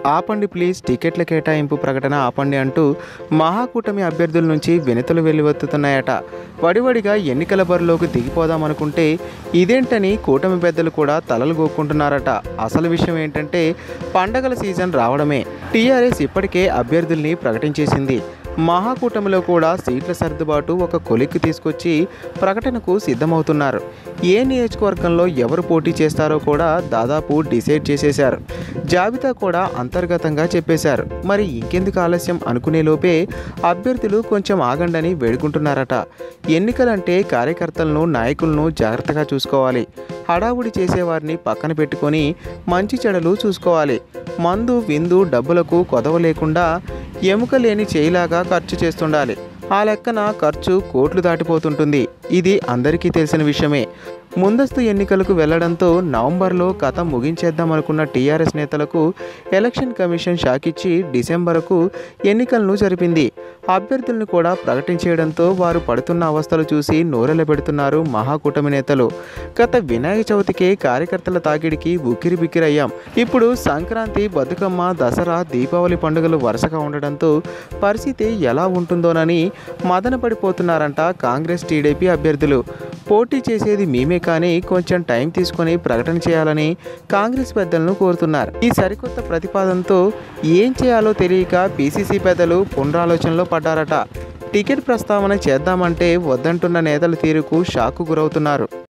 ఆపండి ప్లీజ్ టికెట్ల కేటాయింపు ప్రకటన ఆపండి అంటూ మహాకూటమి అభ్యర్థుల నుంచి వినతులు వెల్లువెత్తుతున్నాయట వడివడిగా ఎన్నికల బరిలోకి దిగిపోదామనుకుంటే ఇదేంటని కూటమి పెద్దలు కూడా తలలు గోక్కుంటున్నారట అసలు విషయం ఏంటంటే పండగల సీజన్ రావడమే టీఆర్ఎస్ ఇప్పటికే అభ్యర్థుల్ని ప్రకటించేసింది మహాకూటమిలో కూడా సీట్ల సర్దుబాటు ఒక కొలిక్కి తీసుకొచ్చి ప్రకటనకు సిద్ధమవుతున్నారు ఏ నియోజకవర్గంలో ఎవరు పోటీ చేస్తారో కూడా దాదాపు డిసైడ్ చేసేశారు జాబితా కూడా అంతర్గతంగా చెప్పేశారు మరి ఇంకెందుకు ఆలస్యం అనుకునే లోపే అభ్యర్థులు కొంచెం ఆగండని వేడుకుంటున్నారట ఎన్నికలంటే కార్యకర్తలను నాయకులను జాగ్రత్తగా చూసుకోవాలి హడావుడి చేసేవారిని పక్కన పెట్టుకొని మంచి చెడలు చూసుకోవాలి మందు విందు డబ్బులకు కొదవ లేకుండా ఎముక లేని చేయిలాగా ఖర్చు చేస్తుండాలి ఆ లెక్కన ఖర్చు కోట్లు దాటిపోతుంటుంది ఇది అందరికీ తెలిసిన విషయమే ముందస్తు ఎన్నికలకు వెళ్లడంతో నవంబర్లో కథ ముగించేద్దామనుకున్న టీఆర్ఎస్ నేతలకు ఎలక్షన్ కమిషన్ షాకిచ్చి డిసెంబర్కు ఎన్నికలను జరిపింది అభ్యర్థులను కూడా ప్రకటించేయడంతో వారు పడుతున్న అవస్థలు చూసి నోరెలబెడుతున్నారు మహాకూటమి నేతలు గత వినాయక చవితికే కార్యకర్తల తాకిడికి ఉక్కిరి బిక్కిరయ్యాం ఇప్పుడు సంక్రాంతి బతుకమ్మ దసరా దీపావళి పండుగలు వరుసగా ఉండడంతో పరిస్థితి ఎలా ఉంటుందోనని మదన పడిపోతున్నారంట కాంగ్రెస్ టీడీపీ అభ్యర్థులు పోటీ చేసేది మేమే కానీ కొంచెం టైం తీసుకొని ప్రకటన చేయాలని కాంగ్రెస్ పెద్దలను కోరుతున్నారు ఈ సరికొత్త ప్రతిపాదనతో ఏం చేయాలో తెలియక పీసీసీ పెద్దలు పునరాలోచనలో పడ్డారట టికెట్ ప్రస్తావన చేద్దామంటే వద్దంటున్న నేతల తీరుకు షాకు గురవుతున్నారు